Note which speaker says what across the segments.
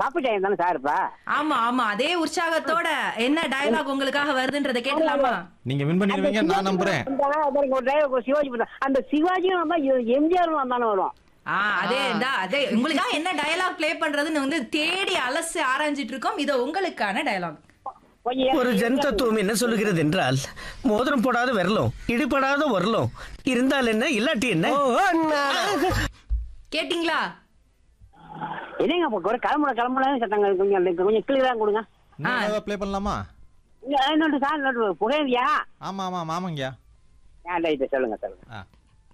Speaker 1: Copy time தானே sir இப்ப
Speaker 2: ஆமா ஆமா அதே உற்சாகத்தோட என்ன டயலாக் உங்களுக்காக வருதுன்றத கேட்கலாமா
Speaker 3: நீங்க வின் பண்ணிடுவீங்க நான் நம்புறேன்
Speaker 1: அந்த அதற்கு ஒரு driver, ஒரு சிவாஜி படம். அந்த சிவாஜியும் வந்தா எம்ஜிஆர் வந்தானே வரும்
Speaker 2: ஆ அதே தான் அதே உங்களுக்காக என்ன டயலாக் ப்ளே பண்றதுன்னு வந்து தேடி அலசி ஆராய்ஞ்சிட்டு இருக்கோம் இது உங்களுக்கான டயலாக்
Speaker 1: கொஞ்சம்
Speaker 4: ஒரு ஜன் தத்துவம் என்ன சொல்லுகிறது என்றால் மோதிரம் போடாத விரலும் இடிபடாத வரலும் இருந்தால் என்ன இல்லாட்டி என்ன
Speaker 2: கேட்டிங்களா
Speaker 1: என்னங்க இப்ப ஒரு கிளம்புற கிளம்புற சத்தங்க கொஞ்சம் கொஞ்சம் கிளியரா கொடுங்க
Speaker 3: இன்னும் ப்ளே பண்ணலாமா
Speaker 1: இங்க இன்னொன்று சார் இன்னொரு புகையா
Speaker 3: ஆமா ஆமா ஆமாங்கய்யா
Speaker 1: ஏன் ரைட்டு சொல்லுங்க சொல்லுங்க
Speaker 3: ஆ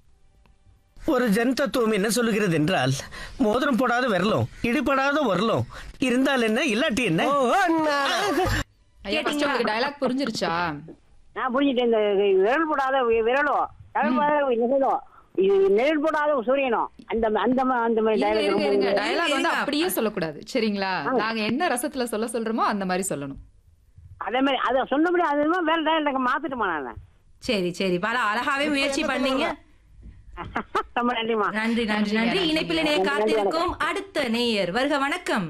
Speaker 4: ஒரு ஜன் தத்துவம் என்ன சொல்லுகிறது என்றால் மோதிரம் போடாத விரலும் இடிபடாத வரலும் இருந்தால் என்ன இல்லாட்டி என்ன
Speaker 5: ஐயா first உங்களுக்கு டயலாக் புரிஞ்சிருச்சா
Speaker 1: நான் புரிஞ்சுட்டேன் இந்த விரல் போடாத வி- விரலும் கடல் போடாத நிழலும் இது நிழல் போடாத சூரியனும் அந்த அந்த மா- அந்த மாதிரி
Speaker 5: இருங்க,
Speaker 1: dialogue
Speaker 5: இருங்க,
Speaker 1: ரொம்ப
Speaker 5: இருங்க.
Speaker 2: இருங்க,
Speaker 5: டயலாக் வந்து
Speaker 2: இருங்க.
Speaker 5: அப்படியே சொல்லக்கூடாது சரிங்களா நாங்க என்ன ரசத்துல சொல்ல சொல்றோமோ அந்த மாதிரி சொல்லணும்
Speaker 1: அதே மாதிரி அதை சொன்னபடி அது என்னமோ வேற dialogue மாத்திட்டுமா நான்
Speaker 2: சரி சரி பல அழகாவே முயற்சி பண்ணீங்க
Speaker 1: ரொம்ப நன்றிமா
Speaker 2: நன்றி நன்றி நன்றி இணைப்பில் இணைய காத்திருக்கும் அடுத்த நேயர் வருக வணக்கம்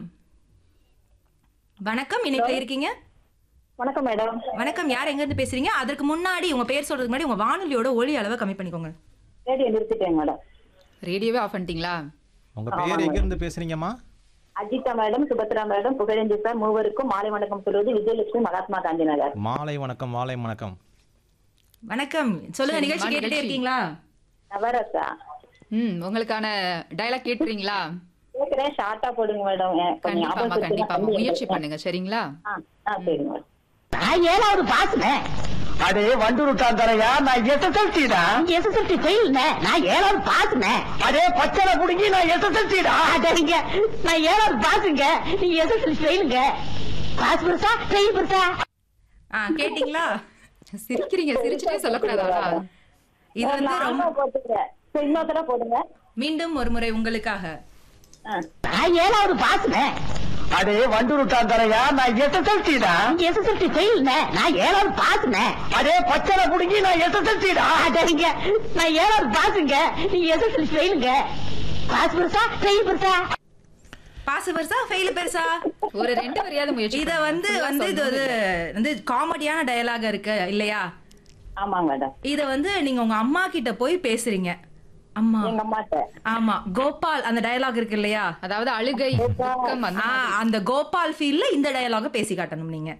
Speaker 2: வணக்கம் இணைப்பில் இருக்கீங்க
Speaker 6: வணக்கம் மேடம்
Speaker 2: வணக்கம் யார் எங்க இருந்து பேசுறீங்க அதற்கு முன்னாடி உங்க பேர் சொல்றதுக்கு முன்னாடி உங்க வானொலியோட ஒளி அளவை கம்மி பண்ணிக்கோங்க
Speaker 6: ரேடியோ நிறுத்திட்டேன் மேடம்
Speaker 5: ரேடியோவே ஆஃப் பண்ணிட்டீங்களா
Speaker 3: உங்க பேர் எங்க இருந்து பேசுறீங்கம்மா
Speaker 6: Ajitha madam Subhadra madam Pugazhendhi sir மூவருக்கும் மாலை வணக்கம் சொல்வது விஜயலட்சுமி மகாத்மா காந்தி நகர்
Speaker 3: மாலை வணக்கம் மாலை வணக்கம்
Speaker 2: வணக்கம் சொல்லுங்க
Speaker 5: சரி,
Speaker 2: நிகழ்ச்சி
Speaker 5: வா,
Speaker 2: கேட்டுட்டே
Speaker 5: நிகழ்ச்சி.
Speaker 2: இருக்கீங்களா
Speaker 6: நவரசா
Speaker 5: ம் உங்களுக்கான டயலாக் கேட்டுறீங்களா
Speaker 6: கேக்குறேன் ஷார்ட்டா போடுங்க மேடம் ஏ, கொஞ்சம்
Speaker 5: கண்டிப்பாமா
Speaker 6: ஞாபகம்
Speaker 5: கண்டிப்பா
Speaker 6: வச்சுக்கோங்க.
Speaker 5: முயற்சி பண்ணுங்க சரிங்களா
Speaker 6: ஆ, ஆ, சரிங்க மேடம்
Speaker 4: நான் ஏழாவது பாசுனேன் அடே வண்டுருட்டான் தரையா நான் எஸ்எஸ்எல்சி தான் எஸ்எஸ்எல்சி ஃபெயில் நான் ஏழாவது பாசுனேன் அடே பச்சளை புடுங்கி நான் எஸ்எஸ்எல்சி தான் அடங்க நான் ஏழாவது பாசுங்க நீ எஸ்எஸ்எல்சி ஃபெயிலுங்க பாஸ் பெருசா ஃபெயில் பெருசா
Speaker 2: ஆ கேட்டீங்களா
Speaker 5: சிரிக்கிறீங்க சிரிச்சுட்டே சொல்லக்கூடாதா
Speaker 2: இது வந்து
Speaker 6: நான்
Speaker 2: ரொம்ப
Speaker 6: போட்டுக்கிறேன் சரி, இன்னொரு தடவை போடுங்க
Speaker 2: மீண்டும் ஒரு முறை உங்களுக்காக
Speaker 6: ஆ.
Speaker 4: நான் ஏழாவது பாசுனேன் அடே வண்டுருட்டான் தரையா நான் எஸ்எஸ்எல்சி தான் எஸ்எஸ்எல்சி ஃபெயில் நான் ஏழாவது பாசுனேன் அடே பச்சளை புடுங்கி நான் எஸ்எஸ்எல்சி தான் அடங்க நான் ஏழாவது பாசுங்க நீ எஸ்எஸ்எல்சி ஃபெயிலுங்க பாஸ் பெருசா ஃபெயில் பெருசா
Speaker 2: பாசு பெருசா ஃபெயில் பெருசா
Speaker 5: ஒரு ரெண்டு வரையாவது முயற்சி
Speaker 2: இத வந்து
Speaker 5: பண்ணுங்க.
Speaker 2: வந்து இது
Speaker 5: சொல்லணும்
Speaker 2: ஒரு
Speaker 5: இல்ல.
Speaker 2: வந்து காமெடியான டயலாக் இருக்கு இல்லையா
Speaker 6: ஆமாங்க மேடம்
Speaker 2: இத வந்து நீங்க உங்க அம்மா கிட்ட போய் பேசுறீங்க அம்மா
Speaker 6: எங்க அம்மாட்ட
Speaker 2: ஆமா கோபால் அந்த டயலாக் இருக்கு இல்லையா
Speaker 5: அதாவது அழுகை துக்கம் அந்த
Speaker 2: ஆ,
Speaker 5: மாதிரி.
Speaker 2: அந்த கோபால் ஃபீல்ல இந்த டயலாக பேசி காட்டணும் நீங்க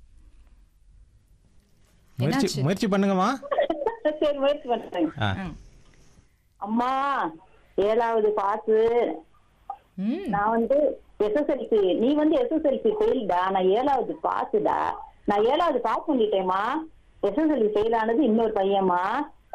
Speaker 3: முயற்சி
Speaker 5: என்னாச்சு?
Speaker 3: முயற்சி பண்ணுங்கம்மா
Speaker 6: சரி முயற்சி பண்றேன்
Speaker 3: ஆ
Speaker 6: அம்மா ஏழாவது பாசு
Speaker 5: ம்
Speaker 6: நான் வந்து எஸ்எஸ்எல்சி நீ வந்து எஸ்எஸ்எல்சி ஃபெயில்டா நான் ஏழாவது பாஸுடா நான் ஏழாவது பாஸ் பண்ணிட்டேம்மா எஸ்எஸ்எல்சி ஃபெயில் ஆனது இன்னொரு பையன்மா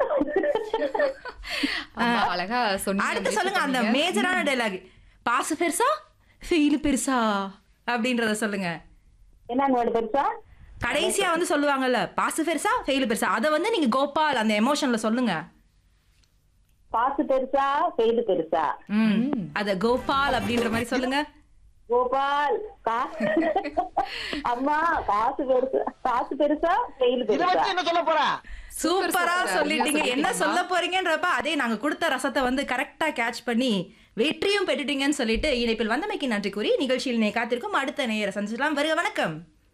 Speaker 5: அம்மா அழகா சொன்னீங்க
Speaker 2: அடுத்து
Speaker 5: முயற்சி
Speaker 2: சொல்லுங்க அந்த
Speaker 5: பண்ணீங்க.
Speaker 2: மேஜரான டயலாக் பாசு பெருசா ஃபெயில் பெருசா அப்படின்றத சொல்லுங்க
Speaker 6: என்னங்க வேணும் பெருசா
Speaker 2: கடைசியா வந்து சொல்லுவாங்கல்ல பாசு பெருசா ஃபெயில் பெருசா அத வந்து நீங்க கோபால் அந்த எமோஷன்ல சொல்லுங்க
Speaker 6: பாசு பெருசா ஃபெயில் பெருசா
Speaker 2: ம் அத கோபால் அப்படின்ற மாதிரி சொல்லுங்க
Speaker 6: கோபால் கா- அம்மா காசு பெருசா காசு பெருசா ஃபெயில் பெருசா
Speaker 4: என்ன சொல்ல போறா
Speaker 2: சூப்பரா
Speaker 5: சூப்பர்.
Speaker 2: சொல்லிட்டீங்க
Speaker 5: அருமையா
Speaker 2: என்ன
Speaker 5: சொல்லிட்டீங்கம்மா.
Speaker 2: சொல்ல போறீங்கன்றப்ப அதே நாங்க கொடுத்த ரசத்தை வந்து கரெக்டா கேட்ச் பண்ணி வெற்றியும் பெற்றுட்டீங்கன்னு சொல்லிட்டு இணைப்பில் வந்தமைக்கு நன்றி கூறி நிகழ்ச்சியில் நே காத்திருக்கும் அடுத்த நேயரை சந்திச்சலாம் வருக வணக்கம்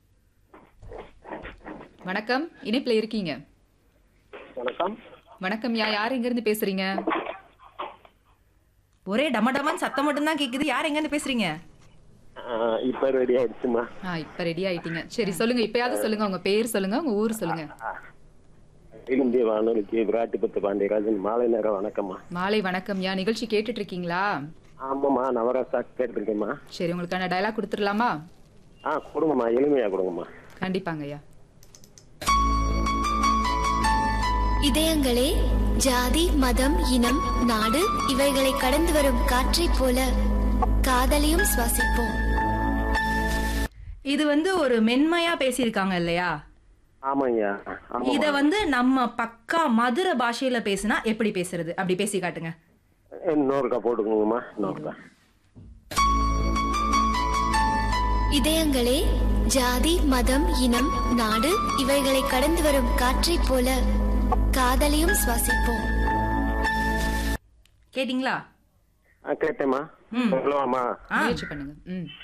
Speaker 5: வணக்கம் இணைப்புல இருக்கீங்க
Speaker 1: வணக்கம்
Speaker 5: வணக்கம் யா யார் எங்க இருந்து பேசுறீங்க
Speaker 2: ஒரே டமடமன் சத்தம் மட்டும் தான் கேக்குது யார் எங்க இருந்து பேசுறீங்க
Speaker 7: இப்ப ரெடி ஆயிடுச்சுமா
Speaker 5: ஆ இப்ப ரெடி ஆயிட்டீங்க சரி சொல்லுங்க இப்பயாவது சொல்லுங்க உங்க பேர் சொல்லுங்க உங்க ஊர் சொல்லுங்க
Speaker 7: இந்திய வானொலிக்கு விராட்டிபத்து பாண்டியராஜன் மாலை நேரம் வணக்கம்மா
Speaker 5: மாலை வணக்கம் யா நிகழ்ச்சி கேட்டுட்டு இருக்கீங்களா
Speaker 7: ஆமாம்மா நவராசா கேட்டிருக்கேம்மா
Speaker 5: சரி உங்களுக்கான டயலாக் கொடுத்துடலாமா
Speaker 7: ஆ கொடுங்கம்மா எளிமையா கொடுங்கம்மா
Speaker 5: கண்டிப்பாங்க ஐயா
Speaker 8: இதயங்களே ஜாதி மதம் இனம் நாடு இவைகளை கடந்து வரும் காற்றைப் போல காதலையும் சுவாசிப்போம்
Speaker 2: இது வந்து ஒரு மென்மையா பேசியிருக்காங்க இல்லையா
Speaker 7: ஆமாய்யா ஆமா
Speaker 2: இத வந்து நம்ம பக்கா மதுரை பாஷையில பேசினா எப்படி பேசுறது அப்படி பேசி காட்டுங்க
Speaker 7: இன்னொருக்கா போட்டுக்கோங்கம்மா இன்னொருக்கா
Speaker 8: இதயங்களே ஜாதி மதம் இனம் நாடு இவைகளை கடந்து வரும் காற்றைப் போல காதலையும் சுவாசிப்போம்
Speaker 2: கேட்டிங்களா
Speaker 7: ஆ கேட்டேம்மா
Speaker 2: ம்.
Speaker 7: சொல்லலாமா
Speaker 2: ஆ
Speaker 5: முயற்சி பண்ணுங்க ம்